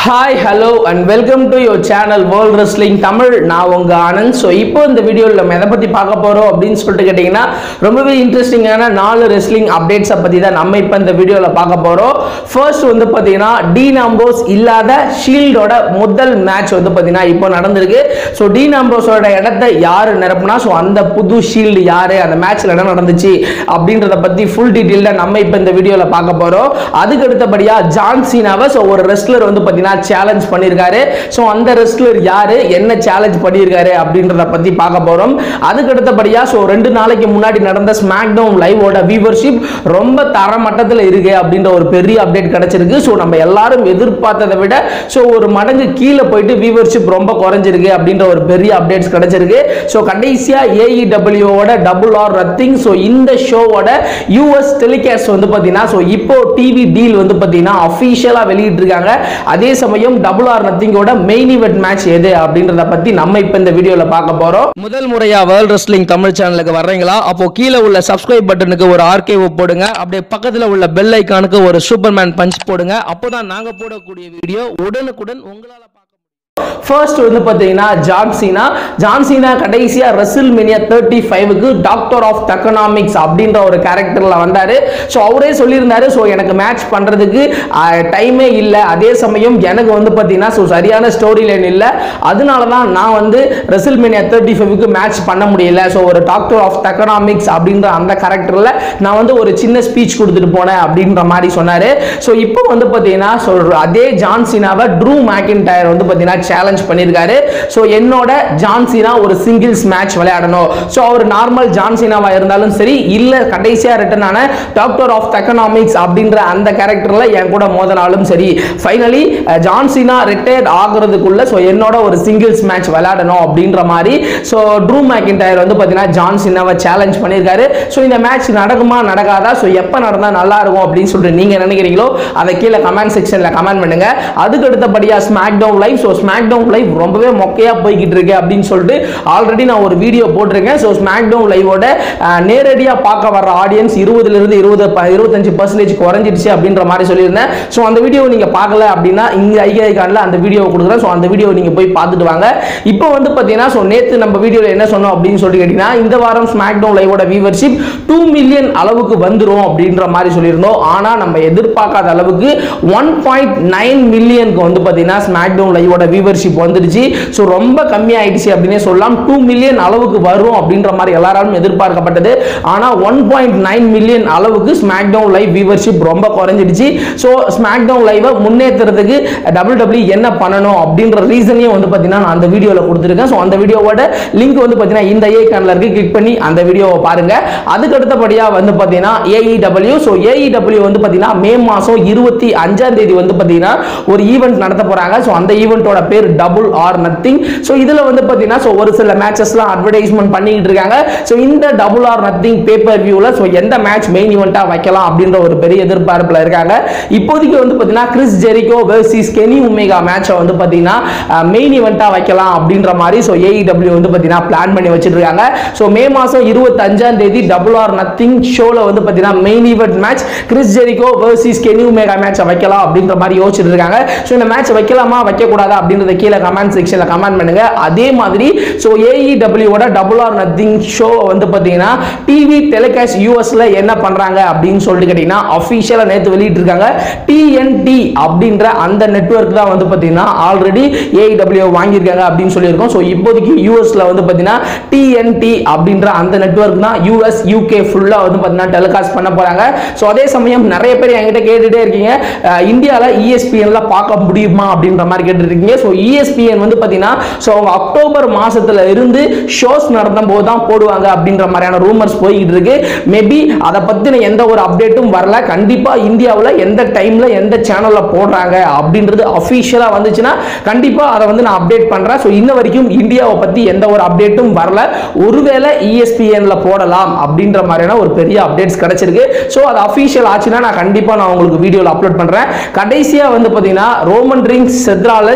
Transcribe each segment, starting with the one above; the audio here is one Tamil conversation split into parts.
hi hello and welcome to your channel world wrestling Tamil நான் உங்க ஆனந்த் ஸோ இப்போ இந்த வீடியோவில் நம்ம எதை பற்றி பார்க்க போகிறோம் அப்படின்னு சொல்லிட்டு கேட்டிங்கன்னா ரொம்பவே இன்ட்ரெஸ்டிங்கான நாலு ரெஸ்லிங் அப்டேட்ஸை பற்றி தான் நம்ம இப்போ இந்த வீடியோவில் பார்க்க போகிறோம் ஃபர்ஸ்ட் வந்து பார்த்தீங்கன்னா டி நம்போஸ் இல்லாத ஷீல்டோட முதல் மேட்ச் வந்து பார்த்தீங்கன்னா இப்போ நடந்திருக்கு ஸோ டி நம்போஸோட இடத்த யார் நிரப்புனா ஸோ அந்த புது ஷீல்டு யார் அந்த மேட்ச்சில் என்ன நடந்துச்சு அப்படின்றத பற்றி ஃபுல் டீட்டெயிலில் நம்ம இப்போ இந்த வீடியோவில் பார்க்க போகிறோம் அதுக்கு அடுத்தபடியாக ஜான் சீனாவை ஸோ ஒரு ரெஸ்லர் வந்து பார்த்தீங்கன்னா சேலஞ்ச் பண்ணியிருக்காரு ஸோ அந்த ரெஸ்லர் யாரு என்ன சேலஞ்ச் பண்ணியிருக்காரு அப்படின்றத பற்றி பார்க்க போகிறோம் அதுக்கு அடுத்தபடியாக ஸோ ரெண்டு நாளைக்கு முன்னாடி நடந்த ஸ்மாக் டவுன் லைவோட வியூவர்ஷிப் ரொம்ப தரமட்டத்தில் இருக்கு அப்படின்ற ஒரு பெரிய அப்டேட் கிடைச்சிருக்கு ஸோ நம்ம எல்லாரும் எதிர்பார்த்ததை விட ஸோ ஒரு மடங்கு கீழே போயிட்டு வியூவர்ஷிப் ரொம்ப குறைஞ்சிருக்கு அப்படின்ற ஒரு பெரிய அப்டேட்ஸ் கிடைச்சிருக்கு ஸோ கடைசியாக ஏஇடபிள்யூவோட டபுள் ஆர் ரத்திங் ஸோ இந்த ஷோவோட யூஎஸ் டெலிகாஸ்ட் வந்து பார்த்தீங்கன்னா ஸோ இப்போ டிவி டீல் வந்து பார்த்தீங்கன்னா அஃபீஷியலாக வெளியிட்டிருக்காங்க அதே சமயம் டபுள் ஆர் நத்திங்கோட மெயின் இவெண்ட் மேட்ச் எது அப்படின்றத பற்றி நம்ம இப்போ இந்த வீடியோவில் பார்க்க போகிறோம் முதல் முறையா வேர்ல்ட் ரெஸ்லிங் தமிழ் சேனலுக்கு வர்றீங்களா அப்போ கீழே உள்ள சப்ஸ்கிரைப் பட்டனுக்கு ஒரு ஆர்கேவ் போடுங்க அப்படியே பக்கத்தில் உள்ள பெல் ஐக்கானுக்கு ஒரு சூப்பர்மேன் பஞ்ச் போடுங்க அப்போதான் நாங்கள் போடக்கூடிய வீடியோ உடனுக்குடன் உங்களால் பார்க்க ஃபர்ஸ்ட் வந்து பார்த்தீங்கன்னா ஜான்சீனா ஜான்சீனா கடைசியாக ரெசில் மினியா தேர்ட்டி ஃபைவுக்கு டாக்டர் ஆஃப் டெக்கனாமிக்ஸ் அப்படின்ற ஒரு கேரக்டரில் வந்தார் ஸோ அவரே சொல்லியிருந்தாரு ஸோ எனக்கு மேட்ச் பண்ணுறதுக்கு டைமே இல்லை அதே சமயம் எனக்கு வந்து பார்த்தீங்கன்னா ஸோ சரியான ஸ்டோரி லைன் இல்லை அதனால தான் நான் வந்து ரெசில் மினியா தேர்ட்டி ஃபைவுக்கு மேட்ச் பண்ண முடியல ஸோ ஒரு டாக்டர் ஆஃப் டெக்கனாமிக்ஸ் அப்படின்ற அந்த கேரக்டரில் நான் வந்து ஒரு சின்ன ஸ்பீச் கொடுத்துட்டு போனேன் அப்படின்ற மாதிரி சொன்னார் ஸோ இப்போ வந்து பார்த்தீங்கன்னா ஸோ அதே ஜான்சீனாவை ட்ரூ மேக்கின் டயர் வந்து பார்த்தீங்கன்னா சேலஞ்ச் பண்ணியிருக்காரு ஸோ என்னோட ஜான்சினா ஒரு சிங்கிள்ஸ் மேட்ச் விளையாடணும் ஸோ அவர் நார்மல் ஜான்சினாவா இருந்தாலும் சரி இல்லை கடைசியாக ரிட்டன் ஆன டாக்டர் ஆஃப் எக்கனாமிக்ஸ் அப்படின்ற அந்த கேரக்டரில் என் கூட மோதினாலும் சரி ஃபைனலி ஜான்சினா ரிட்டையர்ட் ஆகுறதுக்குள்ள ஸோ என்னோட ஒரு சிங்கிள்ஸ் மேட்ச் விளையாடணும் அப்படின்ற மாதிரி ஸோ ட்ரூ மேக்கின்டயர் வந்து பார்த்தீங்கன்னா ஜான்சினாவை சேலஞ்ச் பண்ணியிருக்காரு ஸோ இந்த மேட்ச் நடக்குமா நடக்காதா ஸோ எப்போ நடந்தால் நல்லா இருக்கும் அப்படின்னு சொல்லிட்டு நீங்கள் நினைக்கிறீங்களோ அதை கீழே கமெண்ட் செக்ஷனில் கமெண்ட் பண்ணுங்க அதுக்கு அடுத்தபடியாக SmackDown live so SmackDown live ரொம்பவே மொக்கையாக போய்கிட்டு இருக்கு அப்படின்னு சொல்லிட்டு ஆல்ரெடி நான் ஒரு வீடியோ போட்டிருக்கேன் ஸோ ஸ்மாக் டவுன் லைவோட நேரடியாக பார்க்க வர ஆடியன்ஸ் இருபதுலேருந்து இருபது ப- இருபத்தஞ்சு பர்சன்டேஜ் குறைஞ்சிடுச்சு அப்படின்ற மாதிரி சொல்லியிருந்தேன் ஸோ அந்த வீடியோ நீங்கள் பார்க்கல அப்படின்னா இங்கே ஐகாய்கானில் அந்த வீடியோ கொடுக்குறேன் ஸோ அந்த வீடியோ நீங்கள் போய் பார்த்துட்டு வாங்க இப்போ வந்து பார்த்தீங்கன்னா ஸோ நேற்று நம்ம வீடியோவில் என்ன சொன்னோம் அப்படின்னு சொல்லிட்டு கேட்டிங்கன்னா இந்த வாரம் ஸ்மாக் டவுன் லைவோட வியூவர்ஷிப் டூ மில்லியன் அளவுக்கு வந்துரும் அப்படின்ற மாதிரி சொல்லியிருந்தோம் ஆனால் நம்ம எதிர்பார்க்காத அளவுக்கு ஒன் பாயிண்ட் நைன் மில்லியனுக்கு வந்து பார்த்தீங்கன்னா ஸ்மாக் டவுன் லைவோட வியூவர்ஷிப் வந்துடுச்சு ஸோ ரொம்ப கம்மியாயிடுச்சு அப்படின்னே சொல்லலாம் டூ மில்லியன் அளவுக்கு வரும் அப்படின்ற மாதிரி எல்லாராலும் எதிர்பார்க்கப்பட்டது ஆனால் ஒன் பாயிண்ட் நைன் மில்லியன் அளவுக்கு ஸ்மாக் டவுன் லைவ் வியூவர்ஷிப் ரொம்ப குறைஞ்சிடுச்சு ஸோ ஸ்மாக் டவுன் லைவை முன்னேற்றுறதுக்கு டபுள் டபிள்யூ என்ன பண்ணணும் அப்படின்ற ரீசனையும் வந்து பார்த்தீங்கன்னா நான் அந்த வீடியோவில் கொடுத்துருக்கேன் ஸோ அந்த வீடியோவோட லிங்க் வந்து பார்த்தீங்கன்னா இந்த ஏ கானில் இருக்கு கிளிக் பண்ணி அந்த வீடியோவை பாருங்க அதுக்கு அடுத்தபடியாக வந்து பார்த்தீங்கன்னா ஏஇடபிள்யூ ஸோ ஏஇடபிள்யூ வந்து பார்த்தீங்கன்னா மே மாதம் இருபத்தி அஞ்சாம் தேதி வந்து பார்த்தீங்கன்னா ஒரு ஈவெண்ட் நடத்த போகிறாங்க ஸோ அந்த ஈவெண்ட்டோட பேர் டபுள் ஆர் நத்திங் ஸோ இதில் வந்து பார்த்தீங்கன்னா ஸோ ஒரு சில மேட்சஸ்லாம் அட்வர்டைஸ்மெண்ட் பண்ணிக்கிட்டு இருக்காங்க ஸோ இந்த டபுள் ஆர் நத்திங் பேப்பர் வியூவில் ஸோ எந்த மேட்ச் மெயின் ஈவெண்ட்டாக வைக்கலாம் அப்படின்ற ஒரு பெரிய எதிர்பார்ப்பில் இருக்காங்க இப்போதைக்கு வந்து பார்த்தீங்கன்னா Chris Jericho versus Kenny Omega மேட்சை வந்து பார்த்தீங்கன்னா மெயின் ஈவெண்ட்டாக வைக்கலாம் அப்படின்ற மாதிரி ஸோ ஏஇடபிள்யூ வந்து பார்த்தீங்கன்னா பிளான் பண்ணி வச்சிட்டு இருக்காங்க ஸோ மே மாதம் இருபத்தஞ்சாம் தேதி டபுள் ஆர் நத்திங் ஷோவில் வந்து பார்த்தீங்கன்னா main event match Chris Jericho versus Kenny Omega மேட்சை வைக்கலாம் அப்படின்ற மாதிரி யோசிச்சுட்டு இருக்காங்க ஸோ இந்த மேட்ச் வைக்கலாமா வைக்கக்கூடாதா அப்படின்றத கீழே கமெண்ட் செக்ஷனில் கமெண்ட் பண்ணுங்க அதே மாதிரி ஸோ ஏஇடபிள்யூவோட டபுள் ஆர் நத்திங் ஷோ வந்து பார்த்தீங்கன்னா டிவி டெலிகாஸ்ட் யூஎஸ்ல என்ன பண்றாங்க அப்படின்னு சொல்லிட்டு கேட்டீங்கன்னா அஃபிஷியலாக நேற்று வெளியிட்டிருக்காங்க டிஎன்டி அப்படின்ற அந்த நெட்வொர்க் தான் வந்து பார்த்தீங்கன்னா ஆல்ரெடி ஏஇடபிள்யூ வாங்கியிருக்காங்க அப்படின்னு சொல்லியிருக்கோம் ஸோ இப்போதைக்கு யூஎஸ்ல வந்து பார்த்தீங்கன்னா டிஎன்டி அப்படின்ற அந்த நெட்வொர்க் தான் யூஎஸ் யூகே ஃபுல்லாக வந்து பார்த்தீங்கன்னா டெலிகாஸ்ட் பண்ண போறாங்க ஸோ அதே சமயம் நிறைய பேர் என்கிட்ட கேட்டுட்டே இருக்கீங்க இந்தியாவில் இஎஸ்பிஎன்ல பார்க்க முடியுமா அப்படின்ற மாதிரி கேட்டுட்டு இருக்கீங்க ஸோ இஎஸ்பிஎன் வந்து பார்த்தீங்கன்னா ஸோ அவங்க அக்டோபர் மாசத்துல இருந்து ஷோஸ் நடத்தும் போது தான் போடுவாங்க அப்படின்ற மாதிரியான ரூமர்ஸ் போய்கிட்டு இருக்கு மேபி அதை பற்றின எந்த ஒரு அப்டேட்டும் வரல கண்டிப்பாக இந்தியாவில் எந்த டைமில் எந்த சேனலில் போடுறாங்க அப்படின்றது அஃபிஷியலாக வந்துச்சுன்னா கண்டிப்பாக அதை வந்து நான் அப்டேட் பண்ணுறேன் ஸோ இன்ன வரைக்கும் இந்தியாவை பற்றி எந்த ஒரு அப்டேட்டும் வரல ஒருவேளை இஎஸ்பிஎன்ல போடலாம் அப்படின்ற மாதிரியான ஒரு பெரிய அப்டேட்ஸ் கிடைச்சிருக்கு ஸோ அது அஃபிஷியல் ஆச்சுன்னா நான் கண்டிப்பாக நான் உங்களுக்கு வீடியோவில் அப்லோட் பண்ணுறேன் கடைசியாக வந்து பார்த்தீங்கன்னா Roman Reigns Seth Rollins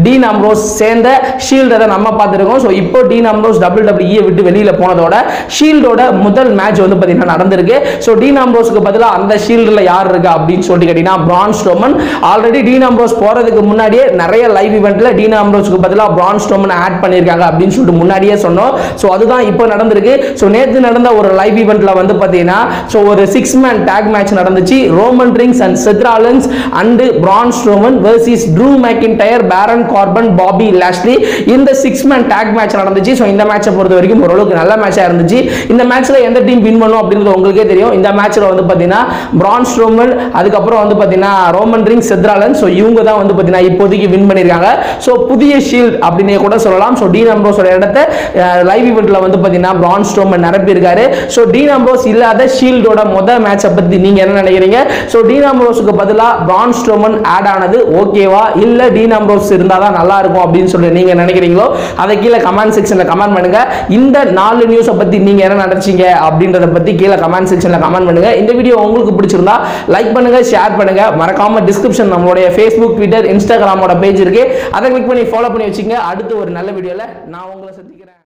Dean Ambrose சேர்ந்த ஷீல்டை தான் நம்ம பார்த்துருக்கோம் ஸோ இப்போ டீன் அம்ரோஸ் டபுள் டபிள்யூ விட்டு வெளியில போனதோட ஷீல்டோட முதல் மேட்ச் வந்து பார்த்தீங்கன்னா நடந்திருக்கு ஸோ டீன் அம்ரோஸ்க்கு பதிலாக அந்த ஷீல்டில் யார் இருக்கா அப்படின்னு சொல்லிட்டு கேட்டீங்கன்னா பிரான் ஸ்டோமன் ஆல்ரெடி டீன் அம்ரோஸ் போறதுக்கு முன்னாடியே நிறைய லைவ் இவெண்ட்ல டீன் அம்ரோஸ்க்கு பதிலாக பிரான் ஸ்டோமன் ஆட் பண்ணியிருக்காங்க அப்படின்னு சொல்லிட்டு முன்னாடியே சொன்னோம் ஸோ அதுதான் இப்போ நடந்திருக்கு ஸோ நேற்று நடந்த ஒரு லைவ் இவெண்ட்ல வந்து பார்த்தீங்கன்னா ஸோ ஒரு சிக்ஸ் மேன் டேக் மேட்ச் நடந்துச்சு Roman Reigns and Seth Rollins and Braun Strowman versus Drew McIntyre Baron Corbin Bobby Lashley இந்த சிக்ஸ் மேன் டேக் மேட்ச் நடந்துச்சு ஸோ இந்த மேட்சை பொறுத்த வரைக்கும் ஓரளவுக்கு நல்ல மேட்சாக இருந்துச்சு இந்த மேட்ச்ல எந்த டீம் வின் பண்ணும் அப்படின்றது உங்களுக்கே தெரியும் இந்த மேட்ச்ல வந்து பார்த்தீங்கன்னா பிரான் ஸ்ட்ரோமன் அதுக்கப்புறம் வந்து பார்த்தீங்கன்னா ரோமன் ரிங் செத்ராலன் ஸோ இவங்க தான் வந்து பார்த்தீங்கன்னா இப்போதைக்கு வின் பண்ணியிருக்காங்க ஸோ புதிய ஷீல்ட் அப்படின்னே கூட சொல்லலாம் ஸோ டீன் அம்ரோஸோட இடத்த லைவ் இவெண்ட்ல வந்து பார்த்தீங்கன்னா பிரான் ஸ்ட்ரோமன் நிரப்பியிருக்காரு ஸோ டீன் அம்ரோஸ் இல்லாத ஷீல்டோட முதல் மேட்சை பற்றி நீங்க என்ன நினைக்கிறீங்க ஸோ டீன் அம்ரோஸுக்கு பதிலாக பிரான் ஸ்ட்ரோமன் ஆட் ஆனது ஓகேவா இல்லை டீன் அம்ரோஸ் இருந்தால் தான் நல்லா இருக்கும் அப்படின்னு சொல்லி நீங்க நினைக்கிறீங்களோ அதை கீழே கமெண்ட் செக்ஷன்ல கமெண்ட் பண்ணுங்க இந்த நாலு நியூஸை பத்தி நீங்க என்ன நினைச்சீங்க அப்படின்றத பத்தி கீழே கமெண்ட் செக்ஷன்ல கமெண்ட் பண்ணுங்க இந்த வீடியோ உங்களுக்கு பிடிச்சிருந்தா லைக் பண்ணுங்க ஷேர் பண்ணுங்க மறக்காம டிஸ்கிரிப்ஷன் நம்மளுடைய ஃபேஸ்புக் ட்விட்டர் இன்ஸ்டாகிராமோட பேஜ் இருக்கு அதை கிளிக் பண்ணி ஃபாலோ பண்ணி வச்சுங்க அடுத்து ஒரு நல்ல வீடியோல நான் உங்களை சந்திக்கிறேன்